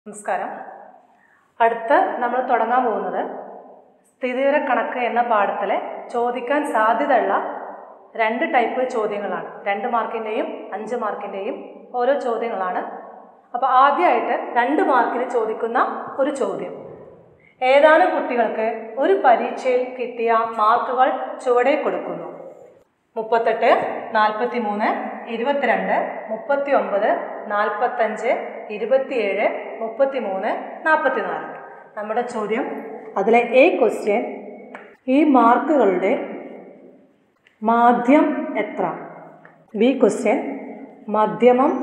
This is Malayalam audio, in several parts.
നമസ്കാരം അടുത്ത് നമ്മൾ തുടങ്ങാൻ പോകുന്നത് സ്ഥിതിവിവര കണക്ക് എന്ന പാഠത്തിലെ ചോദിക്കാൻ സാധ്യതയുള്ള രണ്ട് ടൈപ്പ് ചോദ്യങ്ങളാണ് രണ്ട് മാർക്കിൻ്റെയും അഞ്ച് മാർക്കിൻ്റെയും ഓരോ ചോദ്യങ്ങളാണ് അപ്പോൾ ആദ്യമായിട്ട് രണ്ട് മാർക്കിന് ചോദിക്കുന്ന ഒരു ചോദ്യം ഏതാനും കുട്ടികൾക്ക് ഒരു പരീക്ഷയിൽ കിട്ടിയ മാർക്കുകൾ ചുവടെ കൊടുക്കുന്നു മുപ്പത്തെട്ട് നാൽപ്പത്തി മൂന്ന് ഇരുപത്തിരണ്ട് മുപ്പത്തി ഒമ്പത് നാൽപ്പത്തഞ്ച് ഇരുപത്തിയേഴ് മുപ്പത്തി മൂന്ന് നാൽപ്പത്തി നാല് നമ്മുടെ ചോദ്യം അതിലെ എ ക്വസ്റ്റ്യൻ ഈ മാർക്കുകളുടെ മാധ്യം എത്ര ബി ക്വസ്റ്റ്യൻ മധ്യമം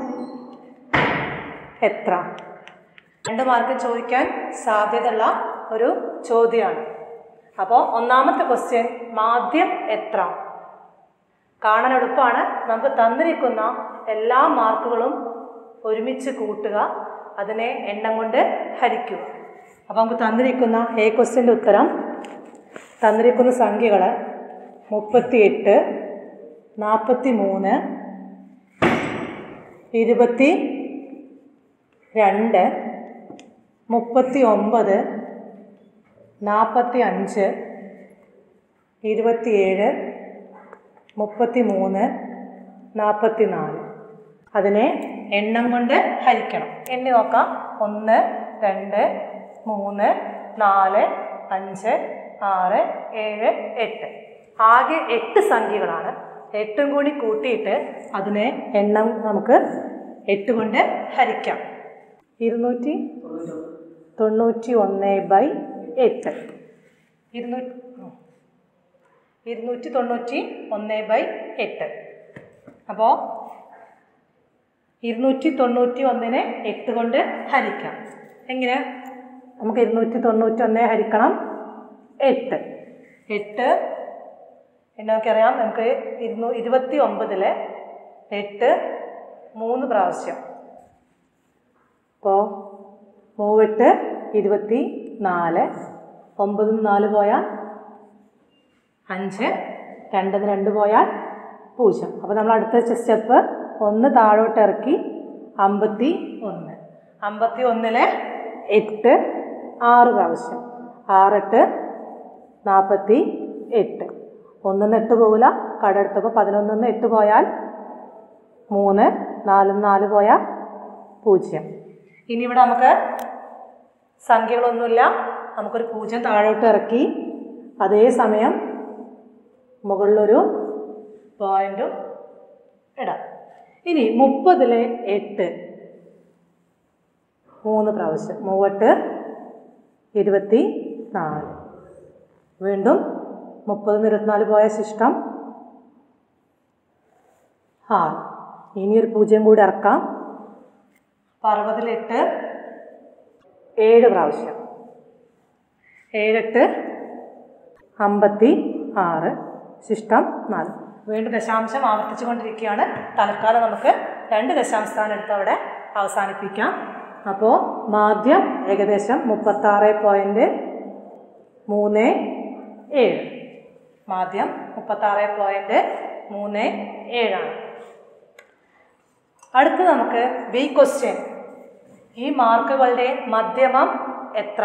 എത്ര രണ്ട് മാർക്ക് ചോദിക്കാൻ സാധ്യതയുള്ള ഒരു ചോദ്യമാണ് അപ്പോൾ ഒന്നാമത്തെ ക്വസ്റ്റ്യൻ മാധ്യം എത്ര കാണാൻ എളുപ്പമാണ് നമുക്ക് തന്നിരിക്കുന്ന എല്ലാ മാർക്കുകളും ഒരുമിച്ച് കൂട്ടുക അതിനെ എണ്ണം കൊണ്ട് ഹരിക്കുക അപ്പോൾ നമുക്ക് തന്നിരിക്കുന്ന എ ക്വസ്റ്റ്യൻ്റെ ഉത്തരം തന്നിരിക്കുന്ന സംഖ്യകൾ മുപ്പത്തിയെട്ട് നാൽപ്പത്തി മൂന്ന് ഇരുപത്തി രണ്ട് മുപ്പത്തി ഒമ്പത് നാൽപ്പത്തി അഞ്ച് ഇരുപത്തിയേഴ് മുപ്പത്തി മൂന്ന് നാൽപ്പത്തി നാല് അതിനെ എണ്ണം കൊണ്ട് ഹരിക്കണം എണ്ണി നോക്കാം ഒന്ന് രണ്ട് മൂന്ന് നാല് അഞ്ച് ആറ് ഏഴ് എട്ട് ആകെ എട്ട് സംഖ്യകളാണ് എട്ടും കൂടി കൂട്ടിയിട്ട് അതിനെ എണ്ണം നമുക്ക് എട്ട് കൊണ്ട് ഹരിക്കാം ഇരുന്നൂറ്റി തൊണ്ണൂറ്റി ഒന്ന് ബൈ എട്ട് ഇരുന്നൂറ്റി ഇരുന്നൂറ്റി തൊണ്ണൂറ്റി ഒന്ന് ബൈ എട്ട് അപ്പോൾ ഇരുന്നൂറ്റി തൊണ്ണൂറ്റി ഒന്നിനെ എട്ട് കൊണ്ട് ഹരിക്കാം എങ്ങനെ നമുക്ക് ഇരുന്നൂറ്റി തൊണ്ണൂറ്റി ഒന്ന് ഹരിക്കണം എട്ട് എട്ട് എന്നൊക്കെയറിയാം നമുക്ക് ഇരുന്നൂ ഇരുപത്തി ഒമ്പതിലെ എട്ട് മൂന്ന് പ്രാവശ്യം അപ്പോൾ മൂവെട്ട് ഇരുപത്തി നാല് ഒമ്പതിൽ നാല് പോയാൽ അഞ്ച് രണ്ടിന് രണ്ട് പോയാൽ പൂജ്യം അപ്പോൾ നമ്മൾ അടുത്ത സ്റ്റെപ്പ് ഒന്ന് താഴോട്ട് ഇറക്കി അമ്പത്തി ഒന്ന് അമ്പത്തി ഒന്നിലെ എട്ട് ആറ് പ്രാവശ്യം ആറെട്ട് നാൽപ്പത്തി എട്ട് ഒന്നിന്ന് എട്ട് പോകില്ല കടെടുത്തപ്പോൾ പതിനൊന്നിന്ന് എട്ട് പോയാൽ മൂന്ന് നാലിന്ന് നാല് പോയാൽ പൂജ്യം ഇനി ഇവിടെ നമുക്ക് സംഖ്യകളൊന്നുമില്ല നമുക്കൊരു പൂജ്യം താഴോട്ട് ഇറക്കി അതേസമയം മുകളിലൊരു പോയിന്റും ഇടാം ഇനി മുപ്പതിലെ എട്ട് മൂന്ന് പ്രാവശ്യം മൂവെട്ട് ഇരുപത്തി നാല് വീണ്ടും മുപ്പത് ഇരുപത്തിനാല് പോയ ശിഷ്ടം ആറ് ഇനി ഒരു പൂജ്യം കൂടി ഇറക്കാം അറുപതിലെട്ട് ഏഴ് പ്രാവശ്യം ഏഴെട്ട് അമ്പത്തി ആറ് ശിഷ്ടം നാല് വീണ്ടും ദശാംശം ആവർത്തിച്ചു കൊണ്ടിരിക്കുകയാണ് തൽക്കാലം നമുക്ക് രണ്ട് ദശാംശ സ്ഥാനം എടുത്ത് അവിടെ അവസാനിപ്പിക്കാം അപ്പോൾ മാധ്യം ഏകദേശം മുപ്പത്താറ് പോയിൻറ്റ് മൂന്ന് ഏഴ് മാധ്യം മുപ്പത്താറ് പോയിൻറ്റ് മൂന്ന് ഏഴാണ് അടുത്ത് നമുക്ക് ബി ക്വസ്റ്റ്യൻ ഈ മാർക്കുകളുടെ മധ്യമം എത്ര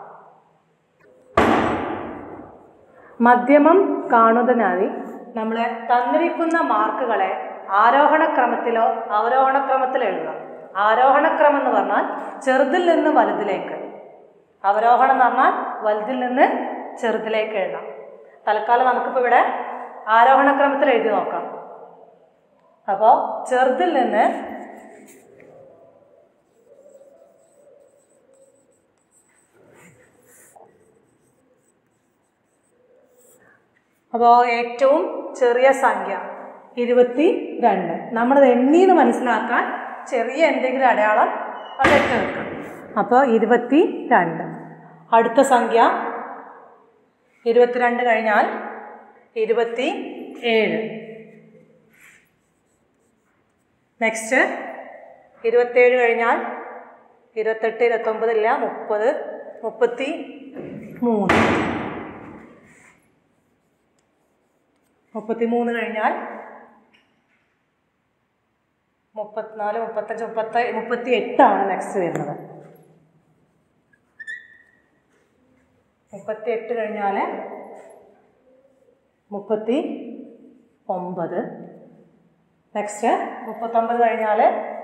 മധ്യമം കാണുന്നതിനായി നമ്മൾ തന്നിരിക്കുന്ന മാർക്കുകളെ ആരോഹണ ക്രമത്തിലോ അവരോഹണ ക്രമത്തിലോ എഴുതാം ആരോഹണ ക്രമം എന്ന് പറഞ്ഞാൽ ചെറുതിൽ നിന്ന് വലുതിലേക്ക് അവരോഹണം എന്ന് പറഞ്ഞാൽ വലുതിൽ നിന്ന് ചെറുതിലേക്ക് എഴുതാം തൽക്കാലം നമുക്കിപ്പോൾ ഇവിടെ ആരോഹണ ക്രമത്തിൽ എഴുതി നോക്കാം അപ്പോൾ ചെറുതിൽ നിന്ന് അപ്പോൾ ഏറ്റവും ചെറിയ സംഖ്യ ഇരുപത്തി രണ്ട് നമ്മളത് എണ്ണീന്ന് മനസ്സിലാക്കാൻ ചെറിയ എന്തെങ്കിലും അടയാളം അവിടെ ഇട്ട് വെക്കാം അപ്പോൾ ഇരുപത്തി രണ്ട് അടുത്ത സംഖ്യ ഇരുപത്തിരണ്ട് കഴിഞ്ഞാൽ ഇരുപത്തി ഏഴ് നെക്സ്റ്റ് ഇരുപത്തേഴ് കഴിഞ്ഞാൽ ഇരുപത്തെട്ട് ഇരുപത്തൊമ്പതില്ല മുപ്പത് മുപ്പത്തി മൂന്ന് മുപ്പത്തി മൂന്ന് കഴിഞ്ഞാൽ മുപ്പത്തിനാല് മുപ്പത്തഞ്ച് മുപ്പത്തി മുപ്പത്തി എട്ടാണ് നെക്സ്റ്റ് വരുന്നത് മുപ്പത്തി എട്ട് കഴിഞ്ഞാൽ മുപ്പത്തി ഒമ്പത് നെക്സ്റ്റ് മുപ്പത്തൊമ്പത് കഴിഞ്ഞാൽ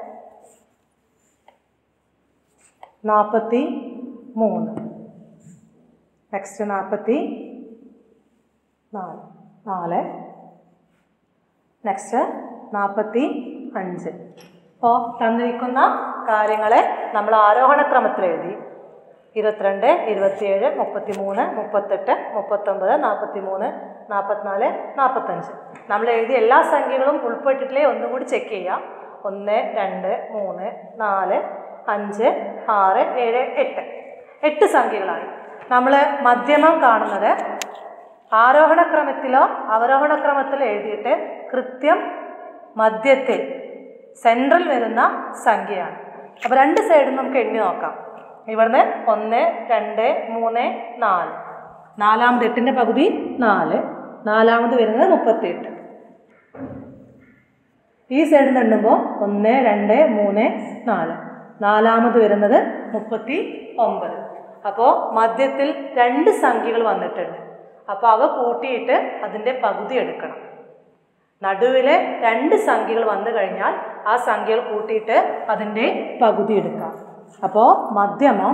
നാൽപ്പത്തി മൂന്ന് നെക്സ്റ്റ് നാൽപ്പത്തി നാല് നാല് നെക്സ്റ്റ് നാൽപ്പത്തി അഞ്ച് അപ്പോൾ തന്നിരിക്കുന്ന കാര്യങ്ങളെ നമ്മൾ ആരോഹണക്രമത്തിൽ എഴുതി ഇരുപത്തിരണ്ട് ഇരുപത്തിയേഴ് മുപ്പത്തി മൂന്ന് മുപ്പത്തെട്ട് മുപ്പത്തൊമ്പത് നാൽപ്പത്തി മൂന്ന് നാൽപ്പത്തിനാല് നാൽപ്പത്തഞ്ച് നമ്മൾ എഴുതിയ എല്ലാ സംഖ്യകളും ഉൾപ്പെട്ടിട്ടില്ലേ ഒന്നും കൂടി ചെക്ക് ചെയ്യാം ഒന്ന് രണ്ട് മൂന്ന് നാല് അഞ്ച് ആറ് ഏഴ് എട്ട് എട്ട് സംഖ്യകളായി നമ്മൾ മധ്യമം കാണുന്നത് ആരോഹണക്രമത്തിലോ അവരോഹണക്രമത്തിലോ എഴുതിയിട്ട് കൃത്യം മധ്യത്തിൽ സെൻട്രൽ വരുന്ന സംഖ്യയാണ് അപ്പോൾ രണ്ട് സൈഡും നമുക്ക് എണ്ണി നോക്കാം ഇവിടുന്ന് ഒന്ന് രണ്ട് മൂന്ന് നാല് നാലാമത് എട്ടിൻ്റെ പകുതി നാല് നാലാമത് വരുന്നത് മുപ്പത്തിയെട്ട് ഈ സൈഡിൽ നിന്ന് എണ്ണുമ്പോൾ ഒന്ന് രണ്ട് മൂന്ന് നാല് നാലാമത് വരുന്നത് മുപ്പത്തി ഒമ്പത് അപ്പോൾ മധ്യത്തിൽ രണ്ട് സംഖ്യകൾ വന്നിട്ടുണ്ട് അപ്പോൾ അവ കൂട്ടിയിട്ട് അതിൻ്റെ പകുതി എടുക്കണം നടുവിലെ രണ്ട് സംഖ്യകൾ വന്നു കഴിഞ്ഞാൽ ആ സംഖ്യകൾ കൂട്ടിയിട്ട് അതിൻ്റെ പകുതി എടുക്കാം അപ്പോൾ മധ്യമം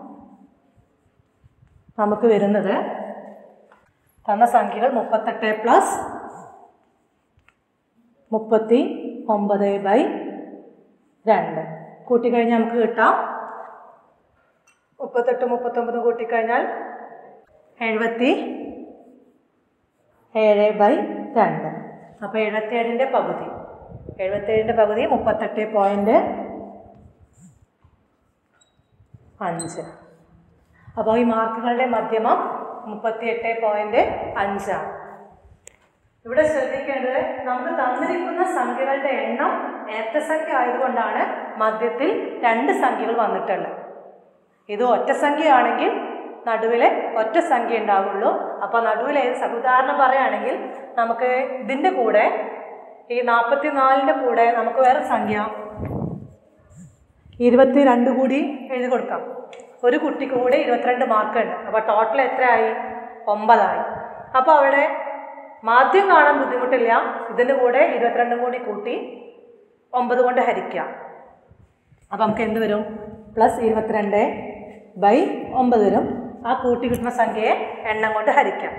നമുക്ക് വരുന്നത് തന്ന സംഖ്യകൾ മുപ്പത്തെട്ട് പ്ലസ് മുപ്പത്തി ഒമ്പത് ബൈ രണ്ട് കൂട്ടിക്കഴിഞ്ഞാൽ നമുക്ക് കിട്ടാം മുപ്പത്തെട്ട് മുപ്പത്തൊമ്പത് കൂട്ടിക്കഴിഞ്ഞാൽ എഴുപത്തി ഏഴ് ബൈ രണ്ട് അപ്പോൾ എഴുപത്തേഴിൻ്റെ പകുതി എഴുപത്തേഴിൻ്റെ പകുതി മുപ്പത്തെട്ട് പോയിൻറ്റ് അഞ്ച് അപ്പോൾ ഈ മാർക്കുകളുടെ മധ്യമം മുപ്പത്തിയെട്ട് പോയിൻറ്റ് അഞ്ചാണ് ഇവിടെ ശ്രദ്ധിക്കേണ്ടത് നമുക്ക് തന്നിരിക്കുന്ന സംഖ്യകളുടെ എണ്ണം ഏറ്റസംഖ്യ ആയതുകൊണ്ടാണ് മധ്യത്തിൽ രണ്ട് സംഖ്യകൾ വന്നിട്ടുള്ളത് ഇത് ഒറ്റ സംഖ്യയാണെങ്കിൽ നടുവിൽ ഒറ്റ സംഖ്യ ഉണ്ടാവുള്ളൂ അപ്പോൾ നടുവിൽ ഏത് സ- ഉദാഹരണം പറയുകയാണെങ്കിൽ നമുക്ക് ഇതിൻ്റെ കൂടെ ഈ നാൽപ്പത്തി നാലിൻ്റെ കൂടെ നമുക്ക് വേറെ സംഖ്യ ഇരുപത്തി രണ്ട് കൂടി എഴുതി കൊടുക്കാം ഒരു കുട്ടിക്ക് കൂടെ ഇരുപത്തിരണ്ട് മാർക്ക് ഉണ്ട് അപ്പോൾ ടോട്ടൽ എത്രയായി ഒമ്പതായി അപ്പോൾ അവിടെ മാധ്യം കാണാൻ ബുദ്ധിമുട്ടില്ല ഇതിൻ്റെ കൂടെ ഇരുപത്തിരണ്ടും കൂടി കൂട്ടി ഒമ്പത് കൊണ്ട് ഹരിക്കാം അപ്പം നമുക്ക് എന്ത് വരും പ്ലസ് ഇരുപത്തിരണ്ട് ബൈ ഒമ്പത് വരും ആ കൂട്ടി കിട്ടുന്ന സംഖ്യയെ എണ്ണം കൊണ്ട് ഹരിക്കാം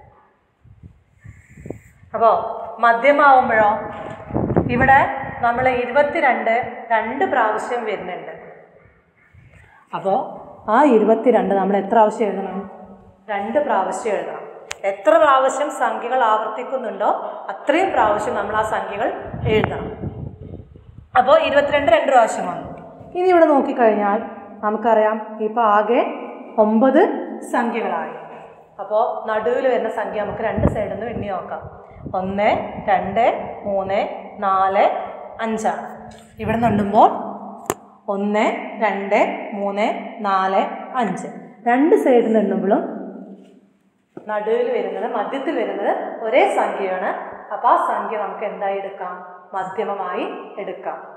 അപ്പോൾ മധ്യമാവുമ്പോഴോ ഇവിടെ നമ്മൾ ഇരുപത്തിരണ്ട് രണ്ട് പ്രാവശ്യം വരുന്നുണ്ട് അപ്പോൾ ആ ഇരുപത്തിരണ്ട് നമ്മൾ എത്ര പ്രാവശ്യം എഴുതണം രണ്ട് പ്രാവശ്യം എഴുതണം എത്ര പ്രാവശ്യം സംഖ്യകൾ ആവർത്തിക്കുന്നുണ്ടോ അത്രയും പ്രാവശ്യം നമ്മൾ ആ സംഖ്യകൾ എഴുതണം അപ്പോൾ ഇരുപത്തിരണ്ട് രണ്ട് പ്രാവശ്യം വന്നു ഇനി ഇവിടെ നോക്കിക്കഴിഞ്ഞാൽ നമുക്കറിയാം ഇപ്പോൾ ആകെ ഒമ്പത് സംഖ്യകളായി അപ്പോൾ നടുവിൽ വരുന്ന സംഖ്യ നമുക്ക് രണ്ട് സൈഡിൽ നിന്ന് എണ്ണി നോക്കാം ഒന്ന് രണ്ട് മൂന്ന് നാല് അഞ്ചാണ് ഇവിടെ നിന്നുണ്ടുമ്പോൾ ഒന്ന് രണ്ട് മൂന്ന് നാല് അഞ്ച് രണ്ട് സൈഡിൽ നിന്നുമ്പോഴും നടുവിൽ വരുന്നത് മധ്യത്തിൽ വരുന്നത് ഒരേ സംഖ്യയാണ് അപ്പോൾ ആ സംഖ്യ നമുക്ക് എന്തായി എടുക്കാം മധ്യമമായി എടുക്കാം